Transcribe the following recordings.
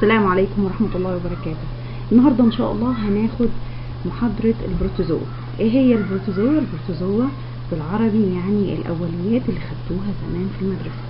السلام عليكم ورحمة الله وبركاته النهاردة ان شاء الله هناخد محاضرة البروتوزوا ايه هي البروتوزوا البروتوزوا بالعربي يعني الاوليات اللي خدتوها زمان في المدرسة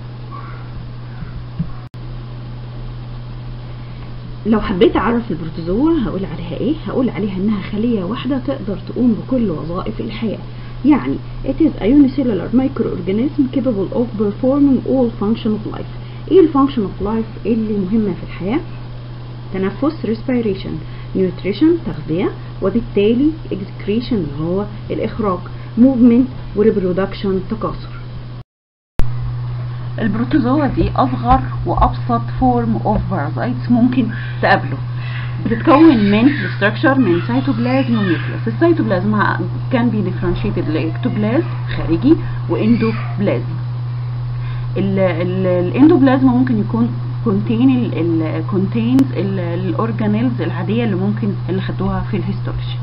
لو حبيت اعرف البروتوزوا هقول عليها ايه هقول عليها انها خلية واحدة تقدر تقوم بكل وظائف الحياة يعني it is a unicellular microorganism capable of performing all function of life ايه الفانكشن اوف لايف اللي مهمة في الحياة تنفس respiration nutrition تغذية وبالتالي excretion اللي هو الإخراج movement reproduction تكاثر البروتوزوا دي أصغر وأبسط فورم اوف parasites ممكن تقابله بتتكون من structure من سيتوبلازم ونيوكليوس السيتوبلازم كان بي differentiated لاكتوبلازم خارجي واندوبلازم الاندوبلازم ممكن يكون كونتين ال contains الاورجانيلز العاديه اللي ممكن اللي خدوها في الهيستولوجي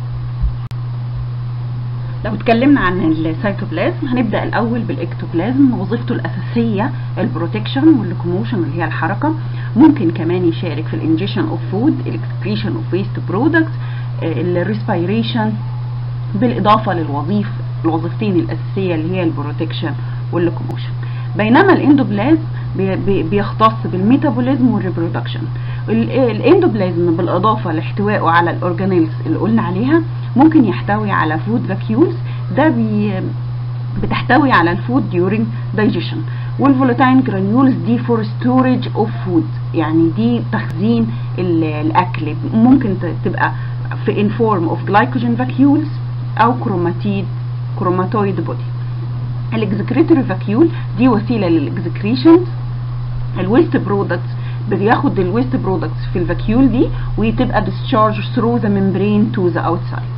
لو اتكلمنا عن السيتوبلازم هنبدا الاول بالاكتوبلازم وظيفته الاساسيه البروتكشن واللوكوموشن اللي هي الحركه ممكن كمان يشارك في الانجيشن اوف فود الاكسكريشن اوف ويست برودكتس الريسبيريشن بالاضافه للوظيف الوظيفتين الاساسيه اللي هي البروتكشن واللوكوموشن بينما الاندوبلازم بيختص بالميتابوليزم والريبرودكشن الاندوبلازم بالاضافه لاحتوائه على الاورجانيلز اللي قلنا عليها ممكن يحتوي على فود فاكيولز ده بي بتحتوي على الفود during digestion والفولاتاين جرانيولز دي فور ستورج اوف فود يعني دي تخزين الاكل ممكن تبقى في ان فورم اوف جلايكوجين فاكيولز او كروماتيد كروماتويد بودي الاكزكريتوري فاكيول دي وسيله للاكزكريشن الويست برودكتس بياخد الويست برودكتس في الفاكيول دي وتبقى discharge through the membrane to the outside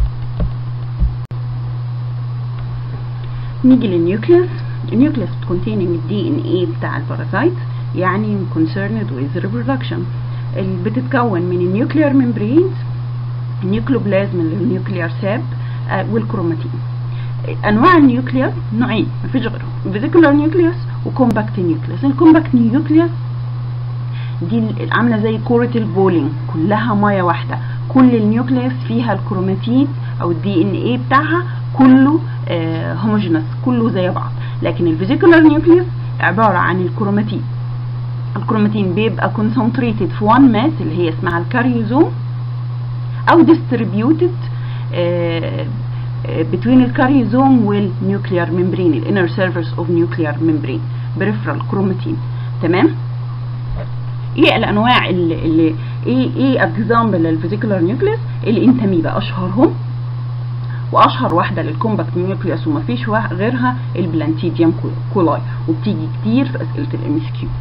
نيجي للنيوكليوس النيوكليوس containing الدي ان اي بتاع الباراسايت يعني concerned with reproduction بتتكون من النيوكليار ممبرينز النيوكلوبلازم اللي هو النيوكليار ساب والكروماتين انواع النيوكليوس نوعين مفيش غيرهم فيزيكولار نيوكليوس وكومباكت نيوكليوس الكومباكت نيوكليوس دي عامله زي كوره البولينج كلها ميه واحده كل النيوكليوس فيها الكروماتين او الدي ان اي بتاعها كله آه هوموجينس كله زي بعض لكن الفيزيكولار نيوكليوس عباره عن الكروماتين الكروماتين بيبقى كونسنتريتد في وان ماس اللي هي اسمها الكاريوزوم او ديستريبيوتد آه between الكاريوزوم والنيوكليار ممبرين الانر سيرفيس اوف نيوكليار ممبرين بريفرال كروماتين تمام ايه الانواع اللي, اللي ايه ايه اكزامبل للفيزيكولار نيوكليوس الانتاميبا اشهرهم واشهر واحده للكومباكت نيوكليوس ومفيش غيرها البلانتيديوم كولاي وبتيجي كتير في اسئله الام اس كيو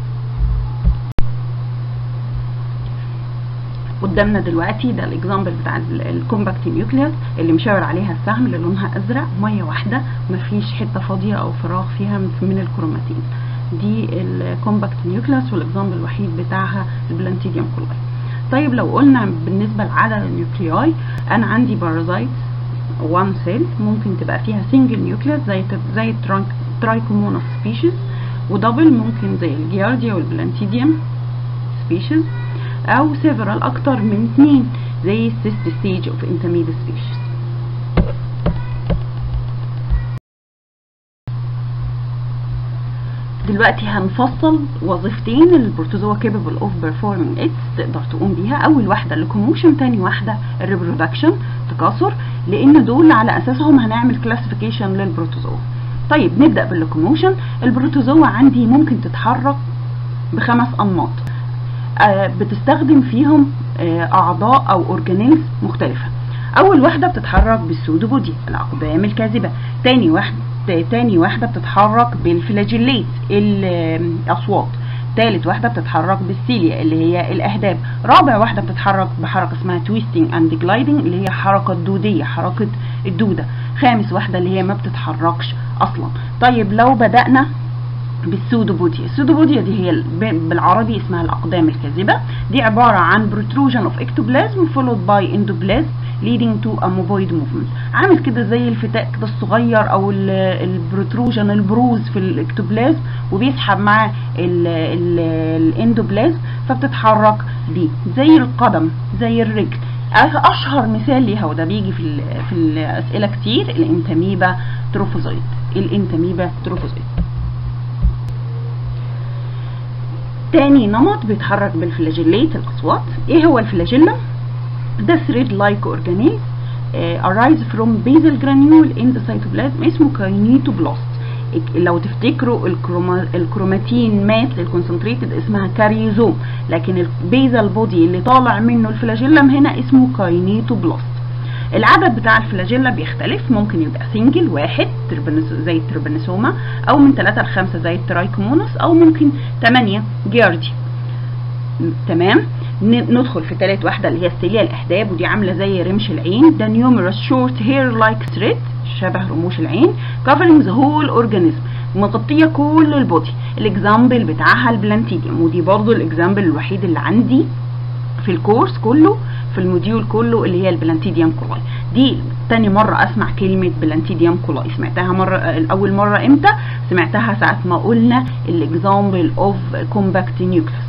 قدامنا دلوقتي ده الاكزامبل بتاع الكومباكت نيوكليوس اللي مشاور عليها السهم اللي لونها ازرق ميه واحده مفيش حته فاضيه او فراغ فيها من الكروماتين دي الكومباكت نيوكليوس والاكزامبل الوحيد بتاعها البلانتيديوم كولاي طيب لو قلنا بالنسبه لعدد النيوكلياي انا عندي بارازايت 1 سيل ممكن تبقى فيها سنجل نيوكليوس زي زي ترايكوموناس سبيشيز ودبل ممكن زي الجيارديا والبلانتيديوم سبيشيز او سيفرال اكتر من اثنين زي السيست ستيج اوف انترميديت سبيشيز دلوقتي هنفصل وظيفتين البروتوزوا كيبل اوف بيرفورمينج اتس تقدر تقوم بيها اول واحده اللوكوموشن تاني واحده الريبرودكشن تكاثر لان دول على اساسهم هنعمل كلاسيفيكيشن للبروتوزوا طيب نبدا باللوكوموشن البروتوزوا عندي ممكن تتحرك بخمس انماط بتستخدم فيهم اعضاء او اورجانيلز مختلفه اول واحده بتتحرك بالسودوبودي الاقدام الكاذبه تاني واحده تاني واحده بتتحرك بالفلاجيليت الاصوات تالت واحده بتتحرك بالسيليا اللي هي الاهداب رابع واحده بتتحرك بحركه اسمها تويستنج اند جلايدنج اللي هي حركه دوديه حركه الدوده خامس واحده اللي هي ما بتتحركش اصلا طيب لو بدانا بالسودوبوديا السودوبوديا دي هي بالعربي اسمها الاقدام الكاذبه دي عباره عن protrusion of ectoplasm followed by endoplasm leading to amoeboid movement عامل كده زي الفتاء كده الصغير او البروتروجن البروز في الاكتوبلازم وبيسحب معاه الاندوبلازم فبتتحرك دي زي القدم زي الرجل اشهر مثال ليها وده بيجي في في الاسئله كتير الانتاميبا تروفوزويد الانتاميبا تروفوزويد تاني نمط بيتحرك بالفلاجيليت الاصوات ايه هو الفلاجيلم ده ثريد لايك اورجانيز arise from basal granule in the cytoplasm اسمه كاينيتوبلاست لو تفتكروا الكروما الكروماتين مات للكونسنتريتد اسمها كاريوزوم لكن البيزال بودي اللي طالع منه الفلاجيلم هنا اسمه كاينيتوبلاست العدد بتاع الفلاجيلا بيختلف ممكن يبقى سنجل واحد زي التربنسوما او من 3 ل 5 زي الترايكومونس او ممكن 8 جياردي تمام ندخل في ثالث واحده اللي هي السيليا الاحداب ودي عامله زي رمش العين ده نيوميرس شورت هير لايك ثريد شبه رموش العين covering the whole organism مغطيه كل البودي الاكزامبل بتاعها البلانتيديوم ودي برضو الاكزامبل الوحيد اللي عندي في الكورس كله في الموديول كله اللي هي البلانتيديوم كولاي دي تاني مرة اسمع كلمة بلانتيديوم كولاي سمعتها مرة اول مرة امتى سمعتها ساعة ما قلنا الاكزامبل اوف كومباكت نيوكليس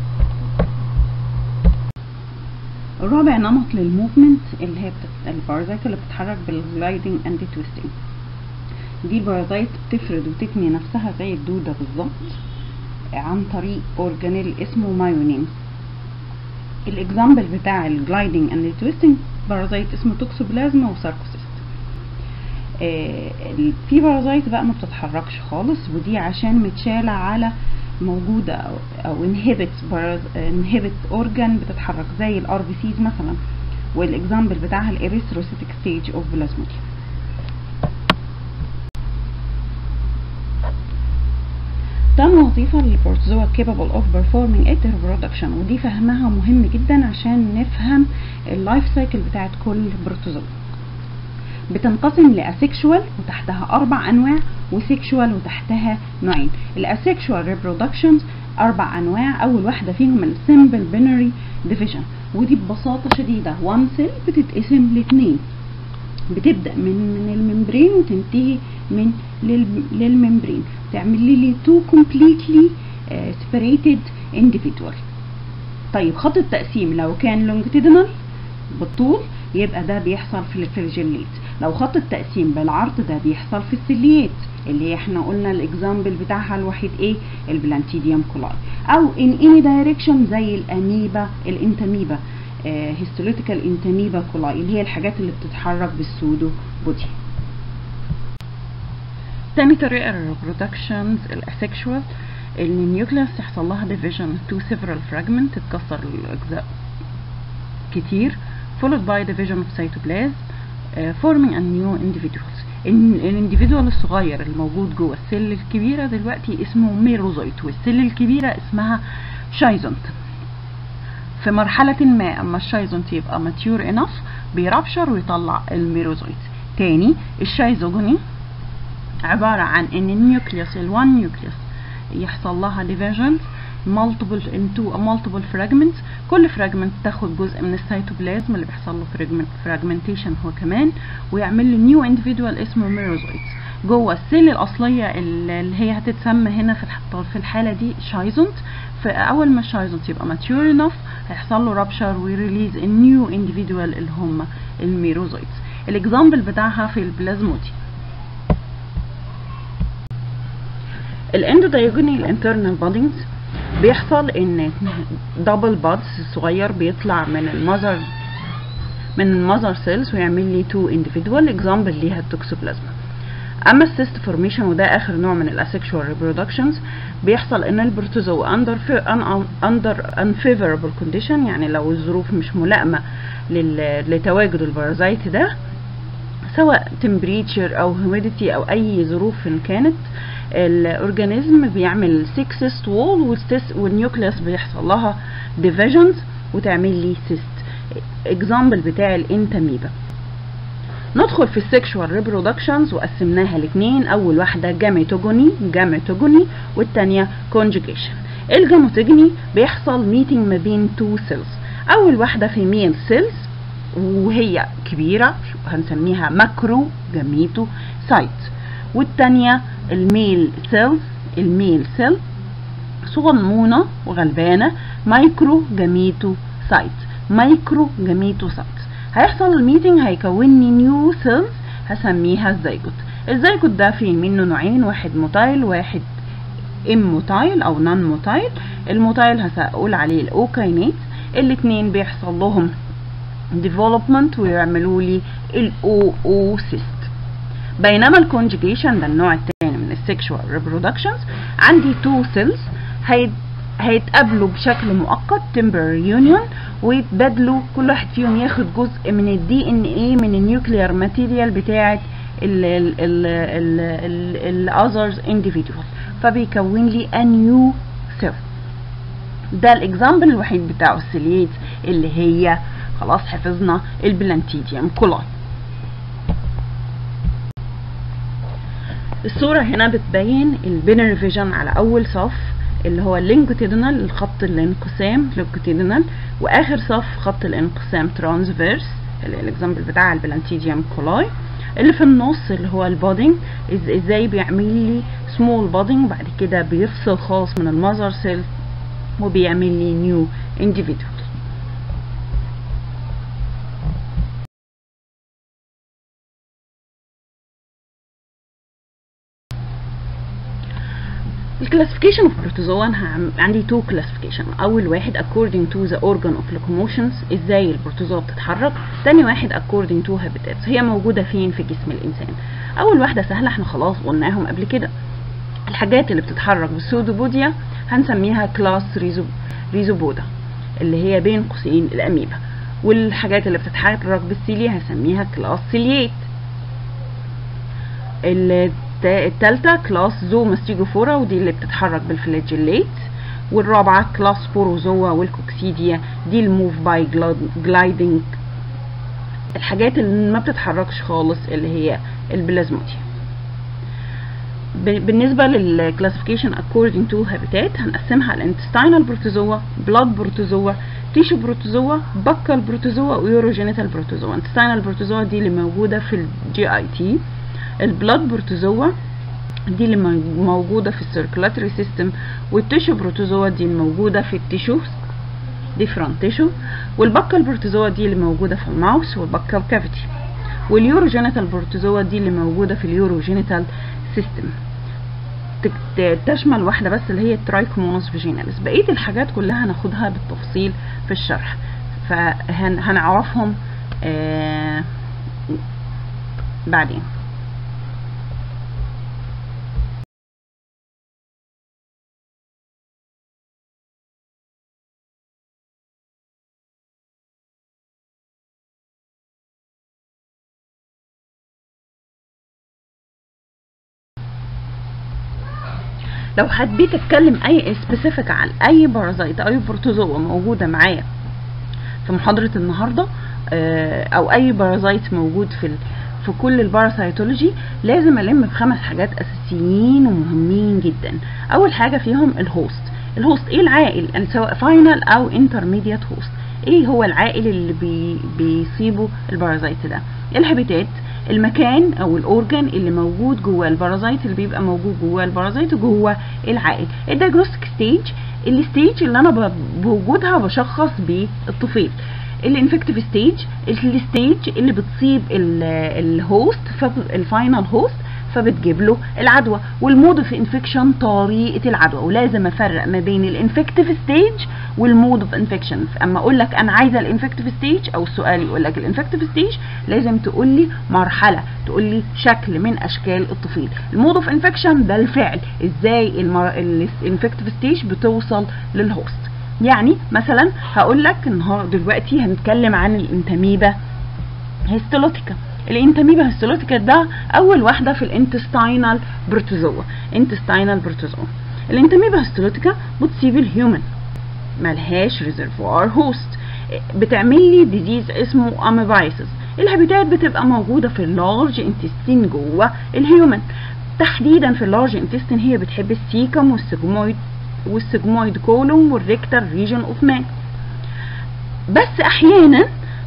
الرابع نمط للموفمنت اللي هي بتت... البارازايت اللي بتتحرك بالجلايدنج اند تويستنج دي بارازايت بتفرد وتتني نفسها زي الدودة بالظبط عن طريق اورجانيل اسمه مايونين الاكزامبل بتاع الجلايدنج اند تويستنج بارازايت اسمه توكسوبلازما وساركوسيست آه في بارازايت بقى ما بتتحركش خالص ودي عشان متشالة على موجودة أو, أو انهبت انهبت اورجان بتتحرك زي الار بي سيز مثلا والاكزامبل بتاعها الاريثروسيتك ستيج اوف بلازموديوم تاني وظيفة للبروتوزوا capable of performing at reproduction ودي فهمها مهم جدا عشان نفهم اللايف سايكل بتاعت كل بروتوزوا بتنقسم لاسexual وتحتها اربع انواع وسيكشوال وتحتها نوعين الاسexual reproductions اربع انواع اول واحدة فيهم السمبل بينري ديفيجن ودي ببساطة شديدة وان سيل بتتقسم لاتنين بتبدأ من من الممبرين وتنتهي من للممبرين تعمل لي تو completely uh, separated individual طيب خط التقسيم لو كان longitudinal بالطول يبقى ده بيحصل في الفلاجيليت لو خط التقسيم بالعرض ده بيحصل في السيليات اللي احنا قلنا الاكزامبل بتاعها الوحيد ايه البلانتيديوم كولاي او in any direction زي الاميبا الانتاميبا هيستوليتيكال انتاميبا كولاي اللي هي الحاجات اللي بتتحرك بالسودو بودي تاني طريقة الريبرودكشنز الاسexual ان النيوكليوس يحصل لها division to several fragments تتكسر الاجزاء كتير followed by division of cytoplasm uh, forming a new individuals الانديفيدوال الصغير الموجود جوه السيل الكبيرة دلوقتي اسمه ميروزويت والسيل الكبيرة اسمها شايزونت في مرحلة ما اما الشايزونت يبقى ماتيور انف بيرابشر ويطلع الميروزويت تاني الشايزوجوني عبارة عن ان النيوكليوس الوان نيوكليوس يحصل لها division multiple into a multiple fragments كل fragment تاخد جزء من السيتوبلازم اللي بيحصل له fragmentation هو كمان ويعمل له new individual اسمه ميروزويت جوه السيل الاصليه اللي هي هتتسمى هنا في في الحاله دي شايزونت فاول ما الشايزونت يبقى mature enough هيحصل له رابشر ويريليز النيو individual اللي هم الميروزويتس الاكزامبل بتاعها في البلازمودي الاندودايجونال انترنال بادنجز بيحصل ان دبل بادز صغير بيطلع من المذر من المذر سيلز ويعمل لي تو individual اكزامبل ليها التوكسوبلازما اما السيست فورميشن وده اخر نوع من الاسexual reproductions بيحصل ان البروتوزوا اندر اندر unfavorable condition يعني لو الظروف مش ملائمه لتواجد البارازايت ده سواء temperature او humidity او اي ظروف إن كانت الاورجانيزم بيعمل سيكسست وول والنيوكليوس بيحصل لها divisions وتعمل لي سيست اكزامبل بتاع الانتاميبا ندخل في السكشوال ريبرودكشنز وقسمناها لاثنين اول واحده جاميتوجوني جاميتوجوني والثانيه كونجوجيشن الجاميتوجوني بيحصل ميتنج ما بين تو سيلز اول واحده فيميل سيلز وهي كبيرة هنسميها ماكرو جاميتو سايت والتانية الميل سيلز الميل سيل صغنونة وغلبانة مايكرو جاميتو سايت مايكرو جاميتو سايت هيحصل الميتنج هيكون لي نيو سيلز هسميها الزيجوت الزيجوت ده فيه منه نوعين واحد موتايل واحد ام موتايل او نون موتايل الموتايل هقول عليه الاوكاينات الاتنين بيحصل لهم ديفلوبمنت ويعملوا لي الاو او سيست بينما الكونجيجيشن ده النوع الثاني من السكشوال ريبرودكشنز عندي تو سيلز هيتقابلوا بشكل مؤقت temporary union ويتبادلوا كل واحد فيهم ياخد جزء من الدي ان ايه من النيوكليار ماتيريال بتاعه ال others individual فبيكون لي a new cell ده الاكزامبل الوحيد بتاعه السيليت اللي هي خلاص حفظنا البلانتيديوم كولاي الصورة هنا بتبين البينر فيجن على أول صف اللي هو اللينكوتيدنال الخط الانقسام لينكوتيدنال وآخر صف خط الانقسام ترانسفيرس الاكزامبل بتاع البلانتيديوم كولاي اللي في النص اللي هو البودنج ازاي بيعمل لي سمول بودنج بعد كده بيفصل خالص من المذر سيل وبيعمل لي نيو individual الكلاسيفيكيشن اوف بروتوزوا انا عندي تو كلاسيفيكيشن اول واحد according to the organ of locomotions ازاي البروتوزوا بتتحرك تاني واحد according to habitats هي موجوده فين في جسم الانسان اول واحده سهله احنا خلاص قلناهم قبل كده الحاجات اللي بتتحرك بالسودوبوديا هنسميها كلاس ريزو ريزوبودا اللي هي بين قوسين الاميبا والحاجات اللي بتتحرك بالسيليا هسميها كلاس سيليات التالتة كلاس زو ماستيجوفورا ودي اللي بتتحرك بالفلاجيليت والرابعة كلاس بوروزوا والكوكسيديا دي الموف باي جلايدنج الحاجات اللي ما بتتحركش خالص اللي هي البلازموديا بالنسبة للكلاسيفيكيشن according to habitat هنقسمها الانتستينال بروتوزوا بلاد بروتوزوا تيشو بروتوزوا بكال بروتوزوا ويوروجينيتال بروتوزوا انتستينال بروتوزوا دي اللي موجودة في الجي اي تي البلاد بروتوزوا دي اللي موجودة في السيركولاتري سيستم والتيشو بروتوزوا دي الموجودة في التيشوز ديفرنت تيشو والبكال بروتوزوا دي اللي موجودة في الماوس والبكال كافيتي واليوروجينيتال بروتوزوا دي اللي موجودة في اليوروجينيتال سيستم تشمل واحدة بس اللي هي الترايكومونوس فيجيناليس بقية الحاجات كلها هناخدها بالتفصيل في الشرح فهنعرفهم آه بعدين لو حبيت اتكلم اي سبيسيفيك عن اي بارازيت او اي بروتوزوا موجوده معايا في محاضره النهارده او اي بارازيت موجود في في كل الباراسيتولوجي لازم الم بخمس حاجات اساسيين ومهمين جدا اول حاجه فيهم الهوست الهوست ايه العائل يعني سواء فاينل او انترميديت هوست ايه هو العائل اللي بي بيصيبه البارازيت ده الهابيتات المكان او الاورجان اللي موجود جوه البارازيت اللي بيبقى موجود جوه البارازيت وجوه العائل الدياجنوستيك ستيج الستيج اللي انا بوجودها بشخص بالطفيل الانفكتيف ستيج الستيج اللي بتصيب الهوست الفاينل هوست فبتجيب له العدوى والمود اوف انفكشن طريقه العدوى ولازم افرق ما بين الانفكتيف ستيج والمود اوف انفكشن اما اقول لك انا عايزه الانفكتيف ستيج او السؤال يقول لك الانفكتيف ستيج لازم تقول لي مرحله تقول لي شكل من اشكال الطفيل المود اوف انفكشن ده الفعل ازاي الانفكتيف ستيج بتوصل للهوست يعني مثلا هقول لك النهارده دلوقتي هنتكلم عن الانتاميبا هيستولوتيكا الانتاميبا هيستولوتيكا ده اول واحده في الانتستينال بروتوزوا انتستينال بروتوزوا الانتاميبا هيستولوتيكا بتصيب الهيومن ملهاش ريزرفوار هوست بتعمل لي ديزيز اسمه اميبايسس الهابيتات بتبقى موجوده في اللارج انتستين جوه الهيومن تحديدا في اللارج انتستين هي بتحب السيكم والسجمويد والسجمويد كولوم والريكتال ريجن اوف مان بس احيانا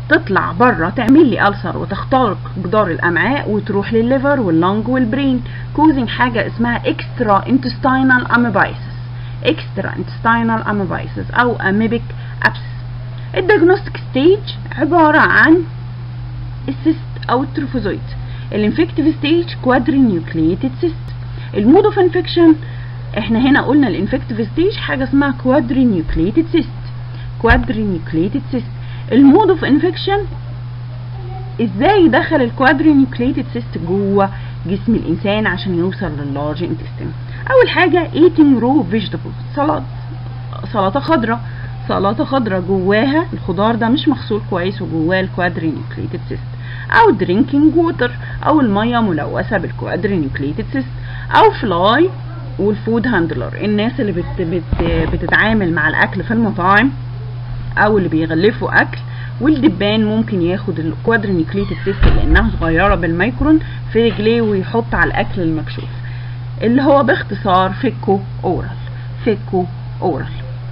تطلع بره تعمل لي ألسر وتخترق جدار الأمعاء وتروح للليفر واللنج والبرين كوزنج حاجة اسمها extra intestinal amoebiasis extra intestinal amoebiasis أو amoebic abscess الديagnostic ستيج عبارة عن السيست أو التروفوزويد الانفكتيف ستيج quadrinucleated cyst المود اوف انفكشن احنا هنا قلنا الانفكتيف ستيج حاجة اسمها quadrinucleated cyst quadrinucleated cyst المود اوف انفكشن ازاي دخل الكوادرينيوكليتد سيست جوه جسم الانسان عشان يوصل لللارج انتستين اول حاجه eating raw vegetables سلطه سلطه خضراء سلطه خضراء جواها الخضار ده مش مغسول كويس وجواه الكوادرينيوكليتد سيست او drinking water او الميه ملوثه بالكوادرينيوكليتد سيست او فلاي والفود هاندلر الناس اللي بت بت بتتعامل مع الاكل في المطاعم او اللي بيغلفوا اكل والدبان ممكن ياخد الكوادرينيوكليتد سيست لانها صغيره بالميكرون في رجليه ويحط على الاكل المكشوف اللي هو باختصار فيكو اورال فيكو اورال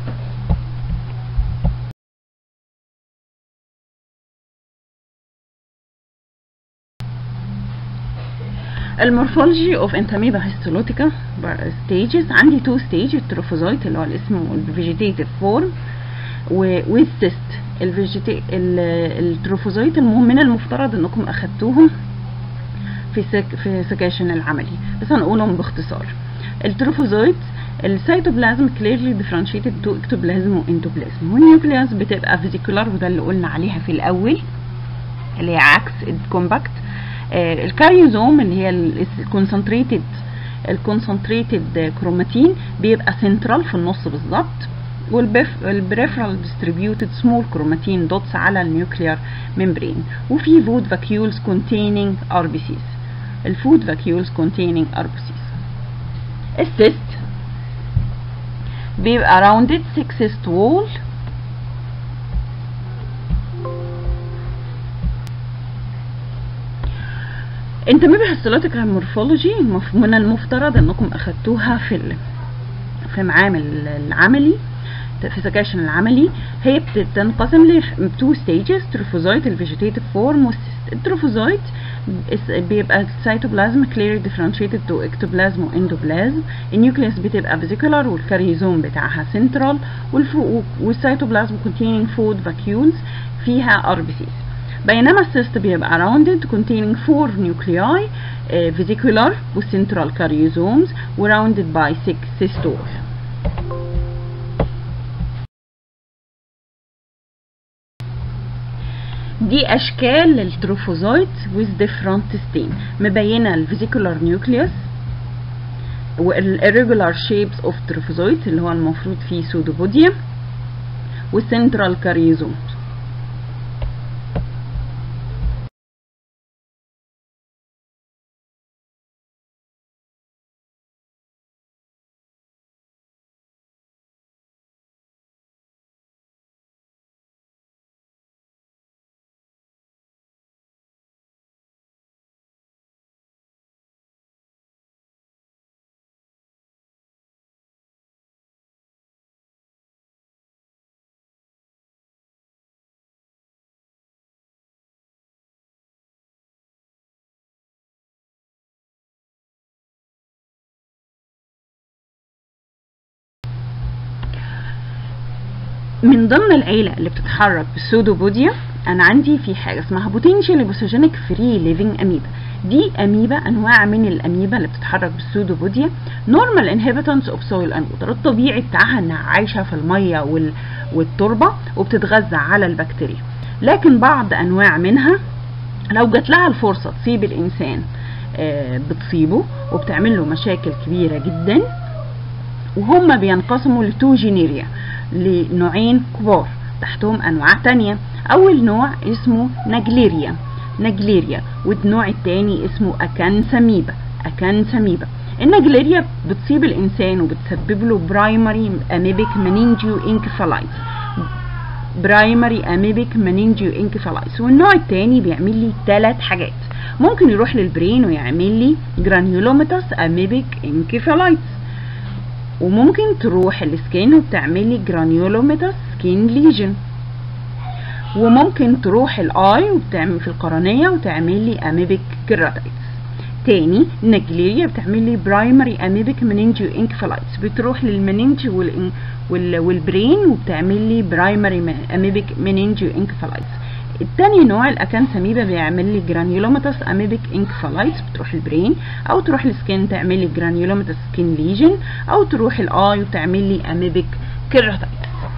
المورفولوجي اوف انتاميبا هيستولوتيكا ستيجز عندي تو ستيج التروفوزايت اللي هو الاسم الفيجيتيتيف فورم والسيست الفيجيتي التروفوزايت المهم من المفترض انكم اخدتوهم في سك في سكاشن العملي بس هنقولهم باختصار التروفوزايت السيتوبلازم كليرلي ديفرنشيتد تو اكتوبلازم واندوبلازم والنيوكليوس بتبقى فيزيكولار وده اللي قلنا عليها في الاول اللي هي عكس الكومباكت آه الكاريوزوم اللي هي الكونسنتريتد الكونسنتريتد كروماتين بيبقى سنترال في النص بالظبط والبريفرال ديستريبيوتد سمول كروماتين دوتس على النيوكليار ممبرين وفي فود فاكيولز containing RBCs الفود فاكيولز containing RBCs السيست بيبقى rounded six cyst wall انتميبا هيستولوتيكال مورفولوجي من المفترض انكم اخدتوها في في معامل العملي في سكاشن العملي هي بتنقسم ل تو ستيجز تروفوزايت الفيجيتيتيف فورم والسيست التروفوزايت بيبقى السيتوبلازم كلير ديفرنشيتد تو اكتوبلازم واندوبلازم النيوكليوس بتبقى فيزيكولار والكاريزوم بتاعها سنترال والسيتوبلازم containing food vacuoles فيها ار بي سيز بينما السيست بيبقى راوندد containing four nuclei uh, vesicular وcentral cariosomes وراوندد by six cystole دي اشكال للتروفوزايت with different stain مبينه الفيزيكولار نيوكليوس والirregular shapes of trophozoite اللي هو المفروض فيه سودوبوديوم والسنترال كاريزوم من ضمن العيلة اللي بتتحرك بالسودوبوديا انا عندي في حاجة اسمها بوتنشال بوسوجينيك فري ليفنج اميبا دي اميبا انواع من الاميبا اللي بتتحرك بالسودوبوديا نورمال انهبيتنس اوف سويل اند ووتر الطبيعي بتاعها انها عايشة في المية وال... والتربة وبتتغذى على البكتيريا لكن بعض انواع منها لو جات لها الفرصة تصيب الانسان آه بتصيبه وبتعمل له مشاكل كبيرة جدا وهم بينقسموا لتو جينيريا لنوعين كبار تحتهم انواع تانية اول نوع اسمه نجليريا نجليريا والنوع التاني اسمه اكانساميبا اكانساميبا النجليريا بتصيب الانسان وبتسبب له برايمري اميبيك منينجيو انكفالايتس برايمري اميبيك منينجيو انكفالايتس والنوع التاني بيعمل لي ثلاث حاجات ممكن يروح للبرين ويعمل لي جرانيولوميتاس اميبيك انكفالايتس وممكن تروح السكين وبتعمل لي جرانيولوميتاس سكين ليجن وممكن تروح الاي وبتعمل في القرنيه وتعمل لي اميبك كيراتايتس تاني نجليريا بتعمل لي برايمري اميبك مننجيو انكفالايتس بتروح للمننج وال وال والبرين وبتعمل لي برايمري اميبك مننجيو انكفالايتس التاني نوع الاكانثاميبا بيعمل لي جرانيولوماتس اميبك انكفالايتس بتروح البرين او تروح السكين تعمل لي جرانيولوماتس سكين ليجن او تروح الاي وتعمل لي اميبك كيراتايتس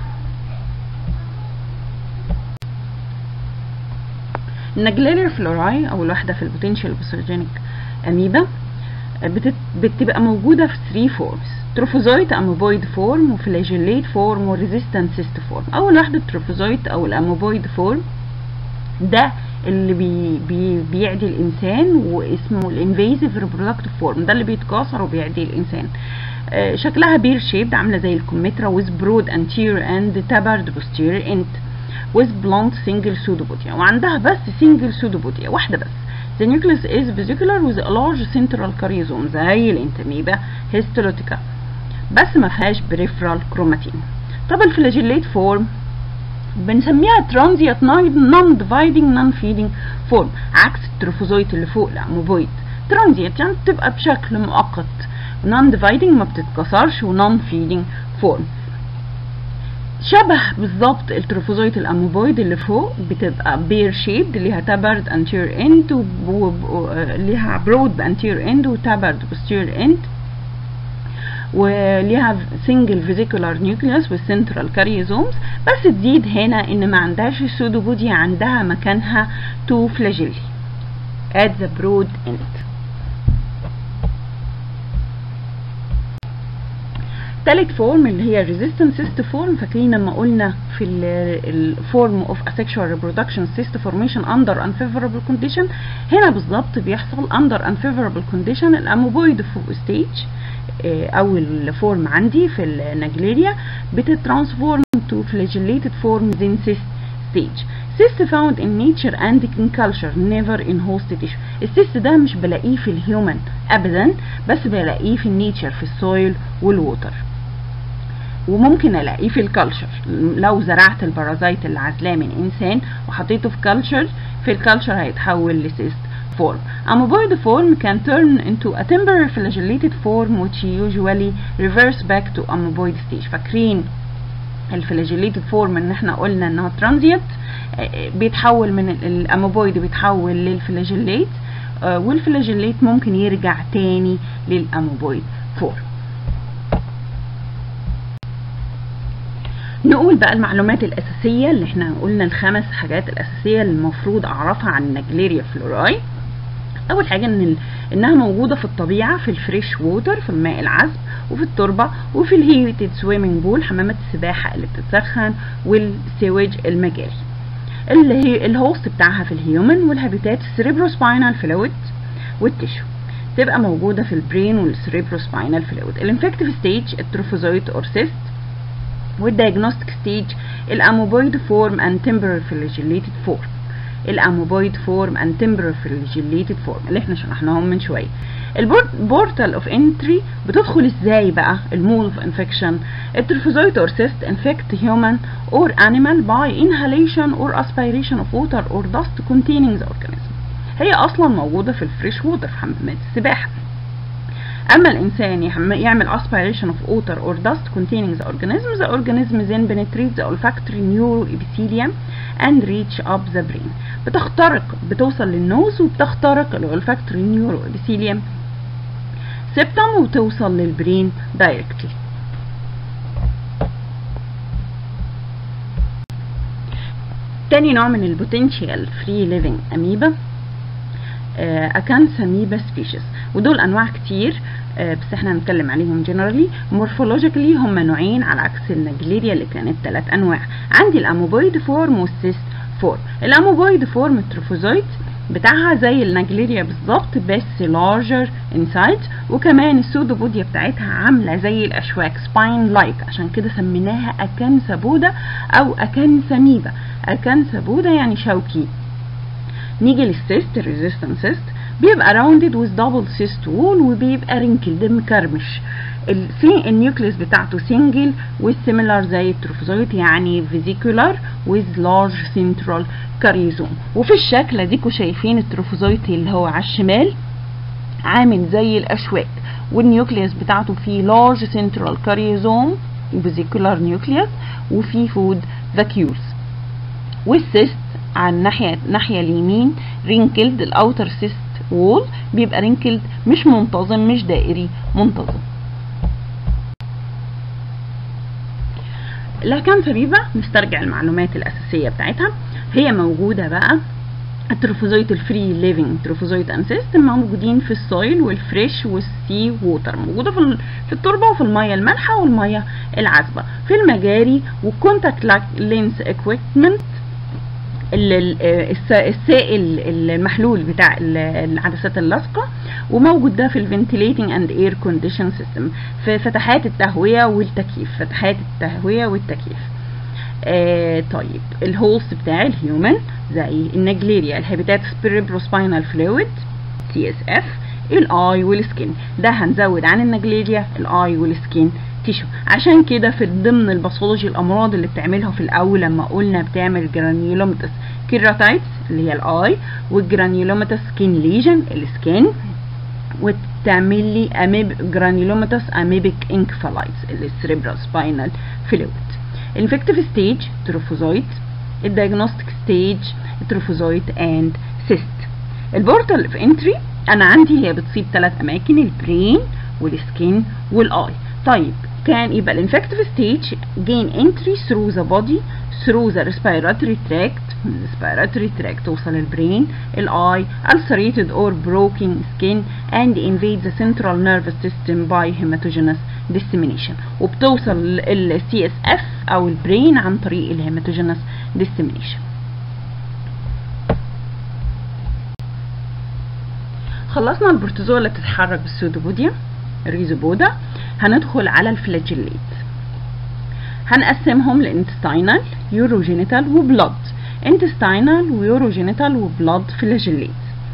النجليريا فلوراي او الواحده في البوتنشال باثوجينيك اميبا بتت... بتبقى موجوده في 3 فورمز تروفوزويت اموبويد فورم وفلاجيليت فورم وريزيستنت سيست فورم اول واحده التروفوزويت او الاموبويد فورم ده اللي بي بي بيعدي الانسان واسمه الانفيزيف ريبرودكتيف فورم ده اللي بيتكاثر وبيعدي الانسان آه شكلها بير شيبد عامله زي الكمثرى with broad anterior and tapered posterior end with blunt single pseudopodia وعندها بس single pseudopodia واحده بس The nucleus is vesicular with a large central caryosome زي الانتاميبا هيستولوتيكا بس ما فيهاش peripheral chromatin طب الفلاجيليت فورم بنسميها ترانزيت نون ديفايدنج نون فيدنج فورم عكس التروفوزويت اللي فوق الاموبويد ترانزيت يعني بتبقى بشكل مؤقت نون ديفايدنج ما بتتكسرش ونون فيدنج فورم شبه بالظبط التروفوزويت الاموبويد اللي فوق بتبقى بير شيبد ليها تابرد انتير اند ليها برود انتير اند وتابرد بوستير اند وليها سنجل فيزيكولار نيوكليوس والسنترال كاريزومز بس تزيد هنا ان ما عندهاش السودوبوديا عندها مكانها تو فلاجيلي at the broad end تالت فورم اللي هي resistant cyst form فاكرين لما قلنا في الفورم of asexual reproduction cyst formation under unfavorable condition هنا بالظبط بيحصل under unfavorable condition الاموبويد stage او الفورم عندي في النجليريا بتترانسفورم to flagellated form in cyst stage cyst found in nature and in culture never in host tissue السيست ده مش بلاقيه في الهيومن ابدا بس بلاقيه في النيتشر في السويل والووتر وممكن الاقيه في الكالتشر لو زرعت البارازايت اللي عازلاه من انسان وحطيته في كالتشر في الكالتشر هيتحول لسيست form. Amoeboid form can turn into a temporary flagellated form which usually reverse back to amoeboid stage. فاكرين الفلاجيليتد فورم ان احنا قلنا انها ترانزيت بيتحول من الاموبويد بيتحول للفلاجيليت والفلاجيليت ممكن يرجع تاني للاموبويد فورم نقول بقى المعلومات الأساسية اللي احنا قلنا الخمس حاجات الأساسية اللي المفروض أعرفها عن النجليريا فلوراي أول حاجة إن ال... إنها موجودة في الطبيعة في الفريش ووتر في الماء العذب وفي التربة وفي الهيتد سويمنج بول حمامات السباحة اللي بتتسخن والسيوج المجاري اللي هي الهوست بتاعها في الهيومن والهابيتات السريبروسباينال فلويد والتشو تبقى موجودة في البرين والسريبروسباينال فلويد الانفكتيف ستيج التروفوزويت اور سيست والديagnostic ستيج الاموبويد فورم and temporary flagellated form الاموبويد فورم and temporary flagellated form اللي احنا شرحناهم من شويه البورتال اوف انتري بتدخل ازاي بقى المول اوف انفكشن التروفوزويت اور سيست انفكت هيومن اور انيمال باي inhalation or aspiration of water or dust containing the organism هي اصلا موجوده في الفريش ووتر في حمامات السباحه أما الإنسان يعمل aspiration of water or dust containing the organism the organism then penetrates the olfactory neuroepithelium and reach up the brain بتخترق بتوصل للنوز وبتخترق الolfactory neuroepithelium septum وتوصل للبرين directly تاني نوع من البوتنشال فري ليفينج اميبا اكانثاميبا سبيشيز ودول انواع كتير آه بس احنا هنتكلم عليهم جنرالي مورفولوجيكالي هم نوعين على عكس النجليريا اللي كانت ثلاث انواع عندي الاموبويد فورم والسيست فورم الاموبويد فورم التروفوزويت بتاعها زي النجليريا بالظبط بس لارجر ان سايز وكمان السودوبوديا بتاعتها عامله زي الاشواك سباين لايك عشان كده سميناها اكانثا بودا او اكانثا ميبا اكانثا بودا يعني شوكي نيجي للسيست الريزيستنت سيست بيبقى راوندد ويز دبل سيست وول وبيبقى رينكلد مكرمش النيوكليس بتاعته سنجل والسيميلار زي التروفوزويت يعني فيزيكولار with large central كاريزوم وفي الشكل اديكوا شايفين التروفوزويت اللي هو على الشمال عامل زي الاشواك والنيوكليوس بتاعته فيه لارج سنترال كاريزوم فيزيكولار نيوكليوس وفيه فود فاكيولز والسيست على الناحية الناحية اليمين رينكلد الاوتر سيست وول بيبقى رينكلد مش منتظم مش دائري منتظم لاكان فبيبا نسترجع المعلومات الأساسية بتاعتها هي موجودة بقى التروفوزويت الفري ليفنج تروفوزويت انسيست موجودين في السويل والفريش والسي ووتر موجوده في في التربه وفي الميه المالحه والميه العذبه في المجاري والكونتاكت لينس اكويبمنت السائل المحلول بتاع العدسات اللاصقه وموجود ده في الفنتيليتنج اند اير كونديشن سيستم في فتحات التهويه والتكييف فتحات التهويه والتكييف آه طيب الهوست بتاع الهيومن زي النجليريا الهابيتات سبيريبروسباينال فلويد سي اس اف الاي والسكين ده هنزود عن النجليريا الاي والسكين تيشو عشان كده في ضمن الباثولوجي الامراض اللي بتعملها في الاول لما قلنا بتعمل جرانيولوماتس كيراتايتس اللي هي الاي والجرانيولوماتس سكين ليجن السكين وتعمل لي اميب جرانيولوماتس اميبيك انكفالايتس اللي السريبرال سباينال فلويد الانفكتيف ستيج تروفوزويت الدايجنوستيك ستيج تروفوزويت اند سيست البورتال اوف انتري انا عندي هي بتصيب ثلاث اماكن البرين والسكين والاي طيب كان يبقى الانفكتيف ستيج gain entry through the body through the respiratory tract من respiratory tract توصل البرين الاي ulcerated or broken skin and invade the central nervous system by hematogenous dissemination وبتوصل ال CSF او البرين عن طريق الهيماتوجينس dissemination خلصنا البروتوزوا اللي بتتحرك بالسودوبوديا الريزوبودا هندخل على الفلاجيليت هنقسمهم لانتستينال يوروجينيتال وبلاد انتستينال ويوروجينيتال وبلاد فلاجيليت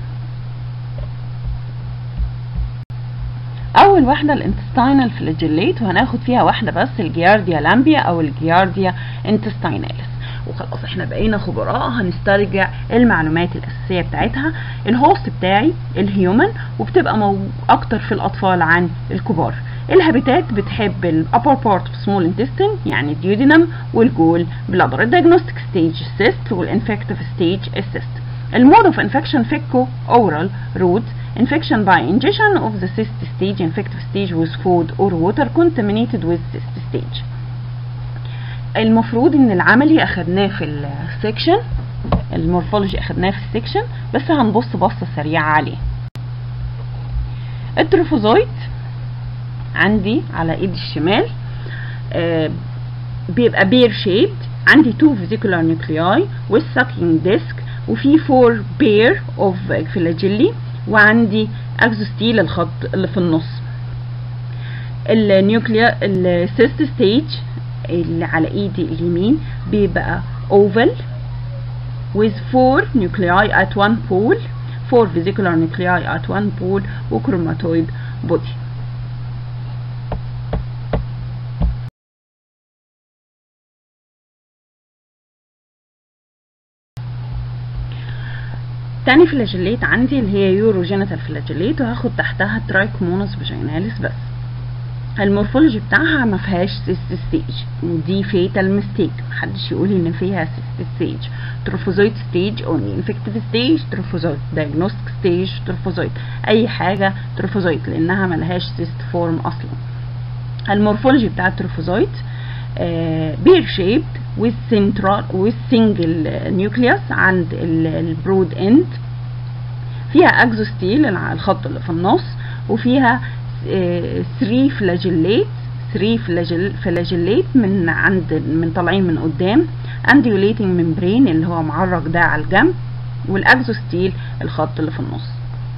اول واحده الانتستينال فلاجيليت وهناخد فيها واحده بس الجيارديا لامبيا او الجيارديا انتستيناليس وخلاص احنا بقينا خبراء هنسترجع المعلومات الاساسيه بتاعتها الهوست بتاعي الهيومن وبتبقى مو اكتر في الاطفال عن الكبار الهابيتات بتحب الابر بارت اوف سمول انتستين يعني الديودينم والجول بلادر الدايجنوستيك ستيج السيست والانفكتيف ستيج السيست المود اوف انفكشن فيكو اورال روت infection by ingestion of the cyst stage infective stage with food or water contaminated with cyst stage المفروض ان العملي اخدناه في السكشن المورفولوجي اخدناه في السكشن بس هنبص بصه سريعه عليه التروفوزويت عندي على ايدي الشمال آه بيبقى بير شيبد عندي تو فيزيكولار نيوكلياي والساكينج ديسك وفي فور بير اوف فلاجيلي وعندي اكزوستيل الخط اللي في النص النيوكليا السيست ستيج اللي على ايدي اليمين بيبقى oval with four nuclei at one pole four vesicular nuclei at one pole وchromatoid body تاني فلاجيليت عندي اللي هي يوروجينيتال فلاجيليت وهاخد تحتها ترايكومونس فاجيناليس بس المورفولوجي بتاعها ما فيهاش سيست ستيج ودي فيتال ميستيك محدش يقول ان فيها سيست ستيج تروفوزويت ستيج اونلي انفكتيف ستيج تروفوزويت دايجنوستيك ستيج تروفوزويت اي حاجه تروفوزويت لانها ملهاش سيست فورم اصلا المورفولوجي بتاع التروفوزويت بير شيبد with central with single nucleus عند البرود اند فيها اكزوستيل الخط اللي في النص وفيها 3 فلاجيليت 3 فلاجيليت من عند من طالعين من قدام انديوليتنج ممبرين اللي هو معرج ده على الجنب والاكزوستيل الخط اللي في النص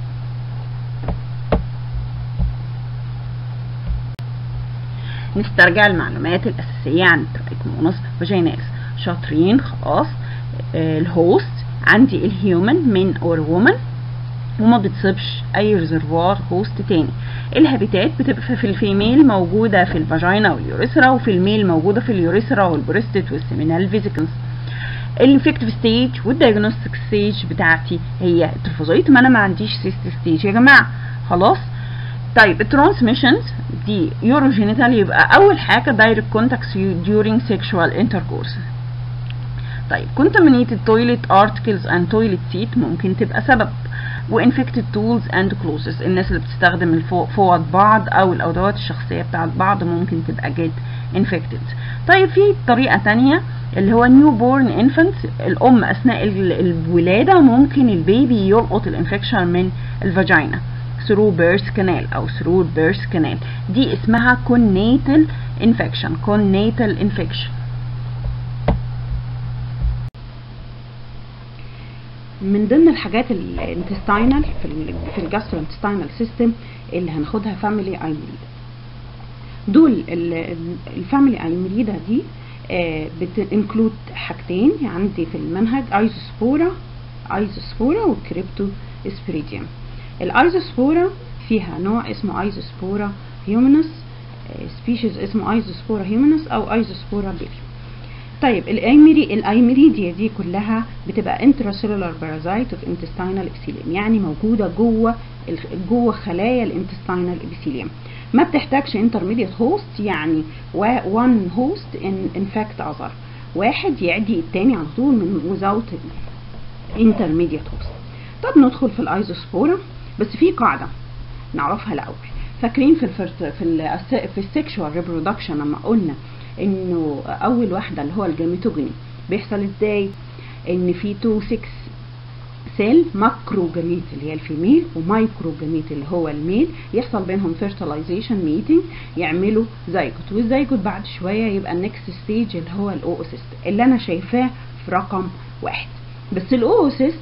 نسترجع المعلومات الأساسية عن الترايكمونس فاجيناليس شاطرين خلاص آه الهوست عندي الهيومن من اور وومن وما بتصيبش اي ريزرفوار هوست تاني الهابيتات بتبقى في الفيميل موجوده في الفاجينا واليوريثرا وفي الميل موجوده في اليوريثرا والبريستت والسيمينال فيزيكلز الانفكتيف ستيج والدايجنوستيك ستيج بتاعتي هي التروفوزويت ما انا ما عنديش سيست ستيج يا جماعه خلاص طيب الترانسميشنز دي يوروجينيتال يبقى اول حاجه دايركت كونتاكتس during sexual intercourse طيب contaminated toilet articles and toilet seat ممكن تبقى سبب وانفكتد تولز اند كلوزز الناس اللي بتستخدم فوط بعض او الادوات الشخصيه بتاعت بعض ممكن تبقى جيت انفكتد طيب في طريقه تانية اللي هو نيو بورن انفنت الام اثناء الولاده ممكن البيبي يلقط الانفكشن من الفاجينا through birth canal او through birth canal دي اسمها connatal infection connatal infection من ضمن الحاجات الانتستينال في ال في الجاسترو انتستينال سيستم اللي هناخدها فاميلي ايمريدا دول الفاميلي ايمريدا دي بتنكلود حاجتين عندي في المنهج ايزوسبورا ايزوسبورا والكريبتو اسبريديوم الايزوسبورا فيها نوع اسمه ايزوسبورا هيومنس سبيشيز اسمه ايزوسبورا هيومنس او ايزوسبورا بيبي طيب الايمري الايمريديا دي كلها بتبقى انتراسيلولار بارازايت اوف انتستينال ابيثيليوم يعني موجوده جوه جوه خلايا الانتستينال ابيثيليوم ما بتحتاجش انترميديت هوست يعني وان هوست ان انفكت اذر واحد يعدي التاني على طول من وزاوت انترميديت هوست طب ندخل في الايزوسبورا بس في قاعده نعرفها الاول فاكرين في الفرت في ال في السكشوال ريبرودكشن لما قلنا انه اول واحده اللي هو الجاميتوجيني بيحصل ازاي ان في 2 6 سيل ماكرو جاميت اللي هي الفيميل ومايكرو جاميت اللي هو الميل يحصل بينهم فيرتلايزيشن ميتنج يعملوا زيجوت والزيجوت بعد شويه يبقى النكست ستيج اللي هو الاوسيست اللي انا شايفاه في رقم واحد بس الاوسيست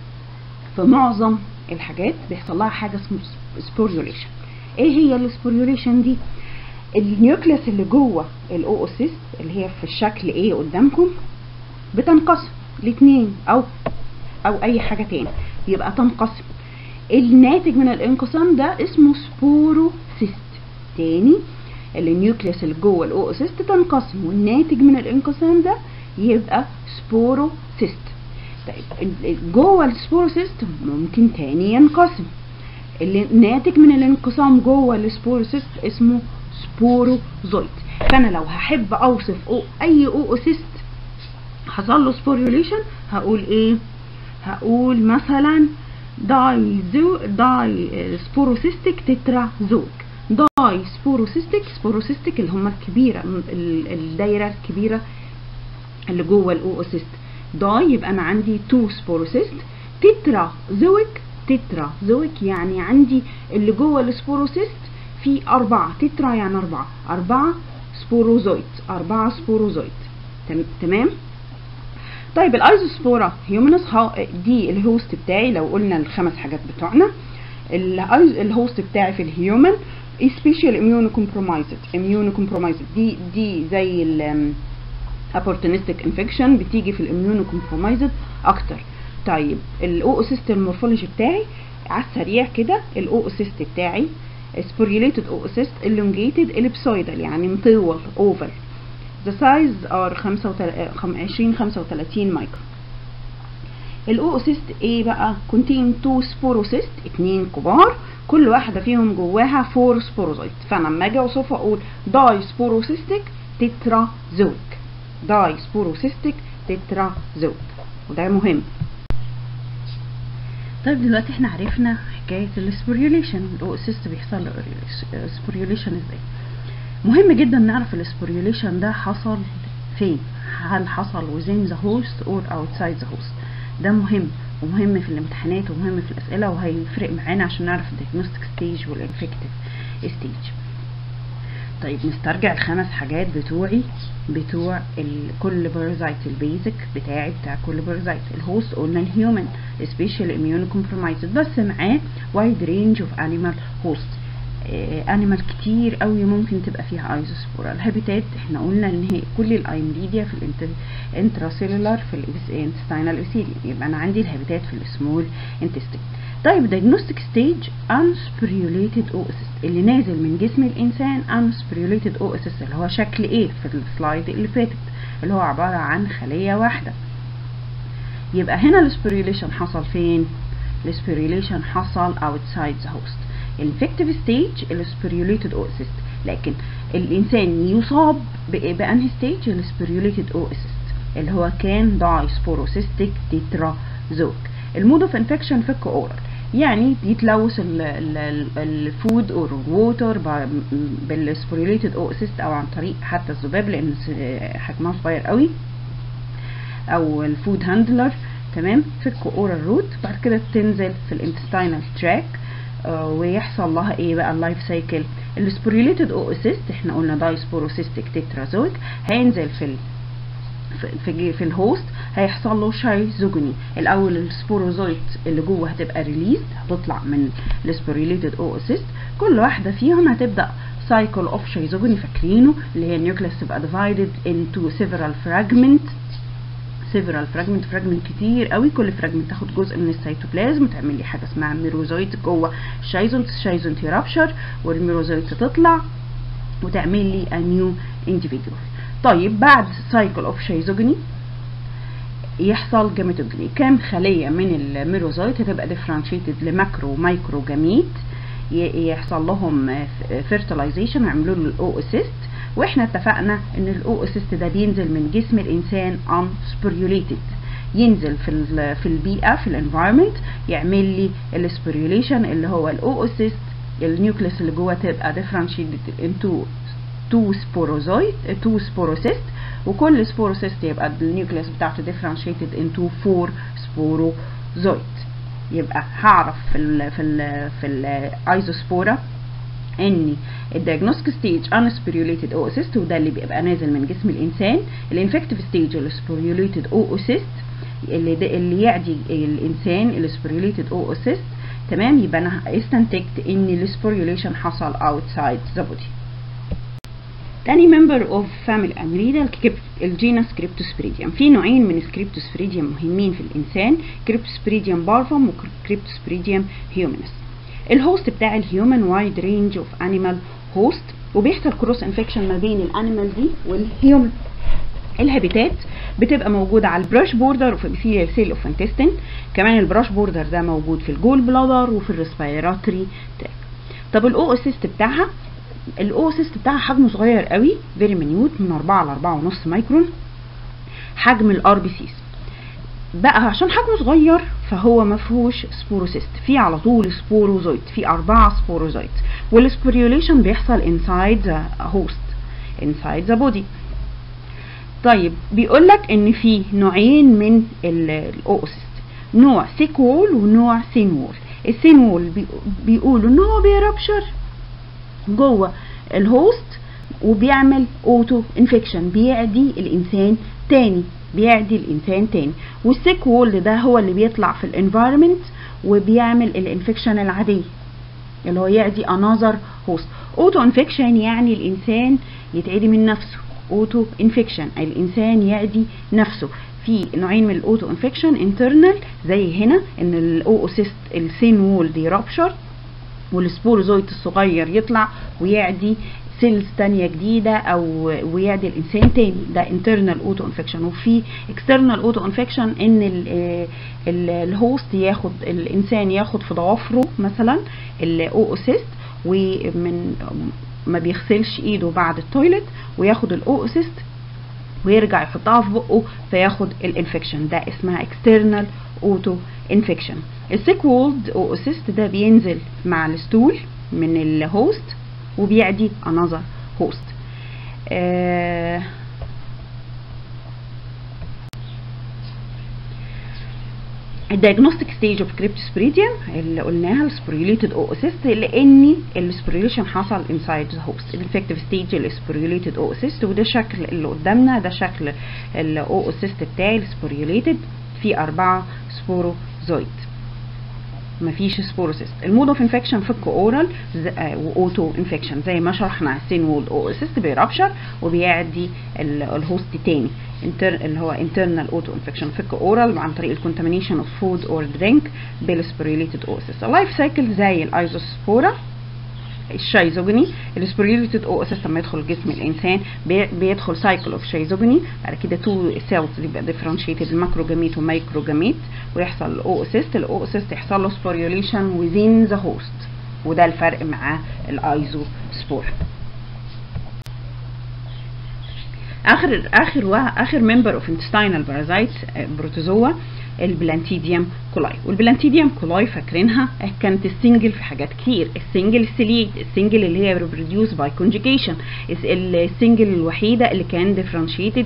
في معظم الحاجات بيحصل لها حاجه اسمها سبوريوليشن ايه هي السبوريوليشن دي النيوكليس اللي جوه الاوسيست اللي هي في الشكل ايه قدامكم بتنقسم لاثنين او او اي حاجه تاني يبقى تنقسم الناتج من الانقسام ده اسمه سبوروسيست تاني النيوكليس اللي جوه الاوسيست تنقسم والناتج من الانقسام ده يبقى سبوروسيست طيب جوه السبوروسيست ممكن تاني ينقسم اللي ناتج من الانقسام جوه السبوروسيست اسمه سبوروزويت فانا لو هحب اوصف أو اي اوسيست حصل له سبوريوليشن هقول ايه هقول مثلا داي زو داي سبوروسيستيك تترا زوج داي سبوروسيستيك سبوروسيستيك اللي هم الكبيره الدايره الكبيره اللي جوه الاوسيست داي يبقى انا عندي تو سبوروسيست تترا زوج تترا زوج يعني عندي اللي جوه السبوروسيست في أربعة تترا يعني أربعة أربعة سبوروزويت أربعة سبوروزويت تمام طيب الايزوسبورا هيومنس دي الهوست بتاعي لو قلنا الخمس حاجات بتوعنا الهوست بتاعي في الهيومن سبيشال اميونو كومبرومايزد اميونو كومبرومايزد دي دي زي ال opportunistic انفكشن بتيجي في الاميونو كومبرومايزد اكتر طيب الاوسيست المورفولوجي بتاعي على السريع كده الاوسيست بتاعي sporulated oocyst elongated ellipsoidal يعني مطول oval the size are 20 35 مايكرو الاوسيست ايه بقى contain two sporocyst اتنين كبار كل واحدة فيهم جواها فور سبوروزويت فانا لما اجي اوصفها اقول داي سبوروسيستيك تترا زوج داي سبوروسيستيك تترا زوج وده مهم طيب دلوقتي احنا عرفنا حكاية السبوريوليشن الاوسيست بيحصل له سبوريوليشن ازاي مهم جدا نعرف السبوريوليشن ده حصل فين هل حصل within the host or outside the host ده مهم ومهم في الامتحانات ومهم في الاسئله وهيفرق معانا عشان نعرف الديagnostic ستيج والانفكتيف ستيج طيب نسترجع الخمس حاجات بتوعي بتوع كل بارازايت البيزك بتاعي بتاع كل بارازايت الهوست قلنا الهيومن سبيشال اميونو كومبرومايزد بس معاه وايد رينج اوف انيمال هوست انيمال كتير قوي ممكن تبقى فيها ايزوسبورا الهابيتات احنا قلنا ان هي كل الايمريديا في الانتراسيلولار في الانتستينال اوسيليوم يبقى انا عندي الهابيتات في السمول انتستين طيب diagnostic stage unspirulated oocyst اللي نازل من جسم الانسان unspirulated oocyst اللي هو شكل ايه في السلايد اللي فاتت اللي هو عبارة عن خلية واحدة يبقى هنا السبيريوليشن حصل فين السبيريوليشن حصل outside the host الانفكتيف ستيج السبيريوليتد oocyst لكن الانسان يصاب بانهي ستيج السبيريوليتد oocyst اللي هو كان داي سبوروسيستيك تيترازوك المود اوف انفكشن في الكورال يعني يتلوث الفود اور ووتر بالسبوريليتد اوسيست او عن طريق حتى الذباب لان حجمها صغير قوي او الفود هاندلر تمام في الكورال روت بعد كده تنزل في الانتستينال تراك آه ويحصل لها ايه بقى اللايف سايكل السبوريليتد اوسيست احنا قلنا دايسبوروسيستيك تيترازويك هينزل في ال في في الهوست هيحصل له شايزوجني الاول السبوروزويت اللي جوه هتبقى ريليز هتطلع من السبوريليتد اوسيست كل واحده فيهم هتبدا سايكل اوف شايزوجني فاكرينه اللي هي النيوكليس تبقى ديفايدد انتو سيفرال فراجمنت سيفرال فراجمنت فراجمنت كتير قوي كل فراجمنت تاخد جزء من السيتوبلازم تعمل لي حاجه اسمها ميروزويت جوه الشايزونت الشايزونت يرابشر والميروزويت تطلع وتعمل لي a new individual طيب بعد سايكل اوف شيزوجني يحصل جاميتوجني كام خلية من الميروزويت هتبقى ديفرنشيتد لماكرو ومايكرو جاميت يحصل لهم فيرتلايزيشن ويعملوا له الاوسيست واحنا اتفقنا ان الاوسيست ده بينزل من جسم الانسان ان سبيريوليتد ينزل في في البيئه في الانفايرمنت يعمل لي السبيريوليشن اللي هو الاوسيست النيوكليس اللي جوه تبقى ديفرنشيتد انتو تو سبوروزويت تو سبوروسيست وكل سبوروسيست يبقى النيوكليس بتاعته differentiated into four سبوروزويت يبقى هعرف في ال في ال في الايزوسبورا ان الديagnostic ستيج unspirulated oocyst وده اللي بيبقى نازل من جسم الانسان الانفكتيف ستيج السبيريوليتد oocyst اللي ده اللي يعدي الانسان السبيريوليتد oocyst تمام يبقى انا استنتجت ان السبيريوليشن حصل outside the body تاني ممبر اوف فاميلي امريدا الجينس كريبتوسبريديوم في نوعين من الكريبتوسبريديوم مهمين في الانسان كريبتوسبريديوم بارفم وكريبتوسبريديوم هيومنس الهوست بتاع الهيومن وايد رينج اوف انيمال هوست وبيحصل كروس انفكشن ما بين الانيمال دي والهيومن الهابيتات بتبقى موجودة على البراش بوردر وفي الابيثيليال سيل اوف انتستين كمان البراش بوردر ده موجود في الجول بلادر وفي الريسبيراتوري تراك طب الاو اسيست بتاعها الاوسيست بتاعها حجمه صغير قوي فيري منيوت من 4 ل 4.5 مايكرون حجم الار بي سيز بقى عشان حجمه صغير فهو ما فيهوش سبوروسيست في على طول سبوروزويت في أربعة سبوروزويت والسبوريوليشن بيحصل inside the host inside the body طيب بيقول لك ان في نوعين من الاوسيست نوع سيك وول ونوع سين وول السين وول بيقولوا ان هو بيربشر جوه الهوست وبيعمل اوتو انفكشن بيعدي الانسان تاني بيعدي الانسان تاني والسيك وول ده هو اللي بيطلع في الانفايرمنت وبيعمل الانفكشن العاديه اللي هو يعدي انذر هوست اوتو انفكشن يعني الانسان يتعدي من نفسه اوتو انفكشن الانسان يعدي نفسه في نوعين من الاوتو انفكشن انترنال زي هنا ان الاوسيست السين وول دي رابشر والسبوروزويت الصغير يطلع ويعدي سيلز تانية جديدة او ويعدي الانسان تاني ده internal اوتو انفكشن وفي external اوتو انفكشن ان الهوست ياخد الانسان ياخد في ضوافره مثلا الاوسيست ومن ما بيغسلش ايده بعد التويلت وياخد الاوسيست ويرجع يحطها في بقه فياخد الانفكشن ده اسمها external اوتو انفكشن السيك وولد اوسيست ده بينزل مع الستول من الهوست وبيعدي انذر هوست آه الديagnostic ستيج اوف كريبتوسبريديوم اللي قلناها السبريوليتد اوسيست لان السبريوليشن حصل انسايد ذا هوست الانفكتيف ستيج السبريوليتد اوسيست وده شكل اللي قدامنا ده شكل الاوسيست بتاعي السبريوليتد فيه اربعه سبوروزويد مفيش سبوروسيست المود اوف انفكشن في الكورال واوتو انفكشن زي ما شرحنا السين وولد اوسيست بيرابشر وبيعدي الهوست تاني اللي هو internal auto infection فك اورال عن طريق الكونتامينيشن اوف فود اور درينك بالسبوريليتد اوسيس اللايف سايكل زي الايزوسبورا الشايزوجني السبوريليتد اوسيس لما يدخل جسم الانسان بيدخل سايكل اوف شايزوجني بعد كده تو سيلز يبقى ديفرنشيتد الماكروجاميت والمايكروجاميت ويحصل الاوسيست الاوسيست يحصل له سبوريوليشن ويزين ذا هوست وده الفرق مع الايزوسبورا اخر اخر و... اخر ممبر اوف انتستينال بارازايت بروتوزوا البلانتيديوم كولاي والبلانتيديوم كولاي فاكرينها كانت السنجل في حاجات كتير السنجل السليت السنجل اللي هي ريبروديوس باي كونجيجيشن السنجل الوحيده اللي كان ديفرنشيتد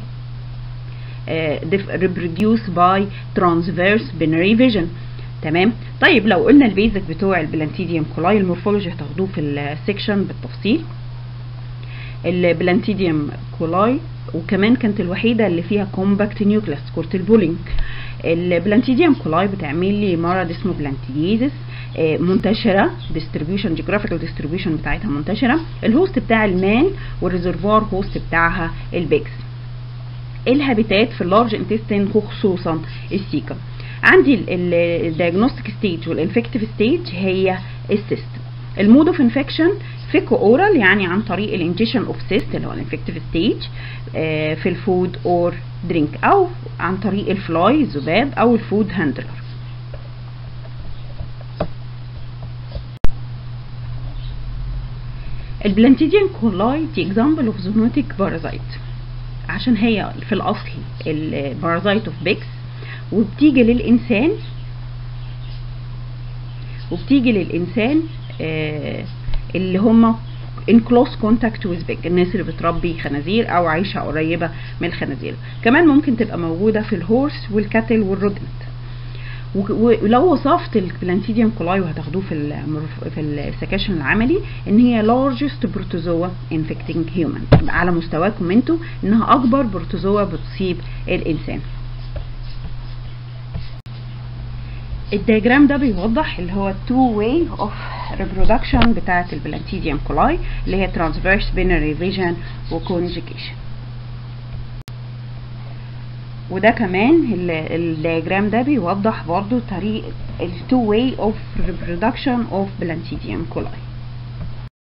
ريبروديوس باي ترانسفيرس بينري فيجن تمام طيب لو قلنا البيزك بتوع البلانتيديوم كولاي المورفولوجي هتاخدوه في السكشن بالتفصيل البلانتيديوم كولاي وكمان كانت الوحيده اللي فيها كومباكت نيوكليس كورت البولينج البلانتيديوم كولاي بتعمل لي مرض اسمه بلانتيديزس منتشره ديستريبيوشن جيوغرافيكال ديستريبيوشن بتاعتها منتشره الهوست بتاع المال والريزرفوار هوست بتاعها البيكس الهابيتات في اللارج انتستين خصوصا السيكم عندي الدياجنوستيك ستيج والانفكتيف ستيج هي السيست المود اوف انفكشن فيكو اورال يعني عن طريق الانجيشن اوف سيست اللي هو الانفكتيف ستيج في الفود اور درينك او عن طريق الفلاي الذباب او الفود هاندلر البلانتيديان كولاي دي اكزامبل اوف زونوتيك بارازايت عشان هي في الاصل البارازايت اوف بيكس وبتيجي للانسان وبتيجي للانسان آه اللي هم in close contact with pig الناس اللي بتربي خنازير او عايشه قريبه من الخنازير كمان ممكن تبقى موجوده في الهورس والكاتل والرودنت ولو وصفت البلانتيديوم كولاي وهتاخدوه في المرف... في السكاشن العملي ان هي largest بروتوزوا infecting human على مستواكم انتوا انها اكبر بروتوزوا بتصيب الانسان الدياجرام ده بيوضح اللي هو two way of reproduction بتاعة البلانتيديوم كولاي اللي هي transverse binary vision وconjugation وده كمان الدياجرام ده بيوضح برضو طريق ال two way of reproduction of Blantidium coli